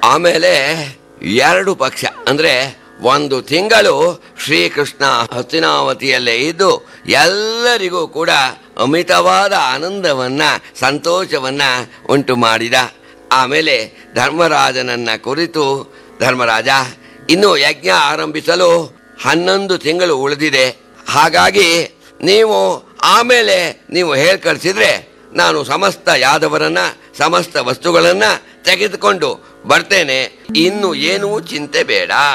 ಆಮೇಲೆ ಎರಡು ಪಕ್ಷ ಅಂದ್ರೆ ಒಂದು ತಿಂಗಳು ಶ್ರೀಕೃಷ್ಣ ಹಸ್ತಿನಾವತಿಯಲ್ಲೇ ಇದ್ದು ಎಲ್ಲರಿಗೂ ಕೂಡ ಅಮಿತವಾದ ಆನಂದವನ್ನ ಸಂತೋಷವನ್ನ ಉಂಟು ಮಾಡಿದ ಆಮೇಲೆ ಧರ್ಮರಾಜನನ್ನ ಕುರಿತು ಧರ್ಮರಾಜ ಇನ್ನು ಯಜ್ಞ ಆರಂಭಿಸಲು ಹನ್ನೊಂದು ತಿಂಗಳು ಉಳಿದಿದೆ ಹಾಗಾಗಿ ನೀವು ಆಮೇಲೆ ನೀವು ಹೇಳ್ ಕಳಿಸಿದ್ರೆ ನಾನು ಸಮಸ್ತ ಯಾದವರನ್ನ ಸಮಸ್ತ ವಸ್ತುಗಳನ್ನ ತೆಗೆದುಕೊಂಡು ಬರ್ತೇನೆ ಇನ್ನು ಏನೂ ಚಿಂತೆ ಬೇಡ